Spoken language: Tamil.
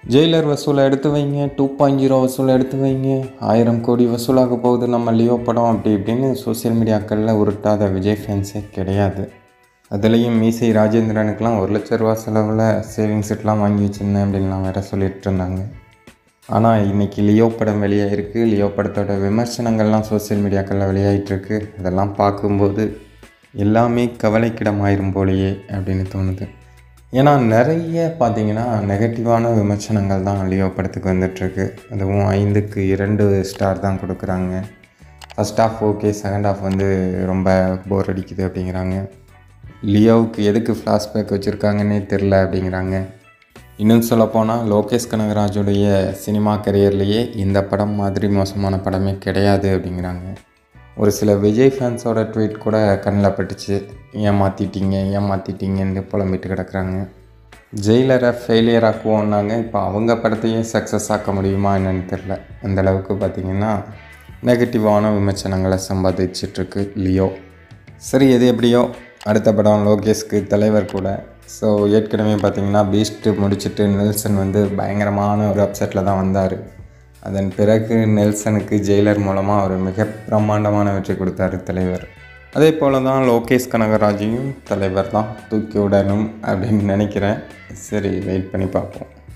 ஜெயிலர் வசூலை எடுத்து வைங்க டூ பாயிண்ட் ஜீரோ வசூலை எடுத்து வைங்க ஆயிரம் கோடி வசூலாக போகுது நம்ம லியோ படம் அப்படி இப்படின்னு சோஷியல் மீடியாக்களில் உருட்டாத விஜய் ஃபேன்ஸே கிடையாது அதுலேயும் மீசை ராஜேந்திரனுக்கெலாம் ஒரு லட்ச ரூபா செலவில் சேவிங் செட்லாம் வாங்கி வச்சுருந்தேன் அப்படின்லாம் வேற சொல்லிட்டு இருந்தாங்க ஆனால் இன்றைக்கி லியோ படம் வெளியாகிருக்கு லியோ படத்தோட விமர்சனங்கள்லாம் சோஷியல் மீடியாக்களில் வெளியாகிட்டுருக்கு அதெல்லாம் பார்க்கும்போது எல்லாமே கவலைக்கிடமாயிரும் போலையே அப்படின்னு தோணுது ஏன்னா நிறைய பார்த்தீங்கன்னா நெகட்டிவான விமர்சனங்கள் தான் லியோ படத்துக்கு வந்துட்டுருக்கு அதுவும் ஐந்துக்கு இரண்டு ஸ்டார் தான் கொடுக்குறாங்க first half okay second half வந்து ரொம்ப போர் அடிக்குது அப்படிங்கிறாங்க லியோவுக்கு எதுக்கு ஃப்ளாஷ்பேக் வச்சுருக்காங்கன்னே தெரில அப்படிங்கிறாங்க இன்னும் சொல்லப்போனால் லோகேஷ் கனகராஜுடைய சினிமா கரியர்லேயே இந்த படம் மாதிரி மோசமான படமே கிடையாது அப்படிங்கிறாங்க ஒரு சில விஜய் ஃபேன்ஸோட ட்வீட் கூட கண்ணில் பட்டுச்சு ஏமாற்றிட்டீங்க ஏமாற்றிட்டீங்கன்னு புலம்பிட்டு கிடக்குறாங்க ஜெயிலரை ஃபெயிலியர் ஆக்குவோன்னாங்க இப்போ அவங்க படத்தையே சக்ஸஸ் ஆக்க முடியுமா என்னன்னு தெரில அந்த அளவுக்கு பார்த்திங்கன்னா நெகட்டிவான விமர்சனங்களை சம்பாதிச்சிட்ருக்கு லியோ சரி எது எப்படியோ அடுத்த படம் லோகேஷ்க்கு தலைவர் கூட ஸோ ஏற்கனவே பார்த்தீங்கன்னா பீஸ்ட்டு முடிச்சுட்டு நெல்சன் வந்து பயங்கரமான ஒரு அப்செட்டில் தான் வந்தார் அதன் பிறகு நெல்சனுக்கு ஜெயிலர் மூலமாக ஒரு மிக பிரம்மாண்டமான வெற்றி கொடுத்தாரு தலைவர் அதே போல் தான் லோகேஷ் கனகராஜையும் தலைவர் தான் தூக்கி விடணும் அப்படின்னு நினைக்கிறேன் சரி வெயிட் பண்ணி பார்ப்போம்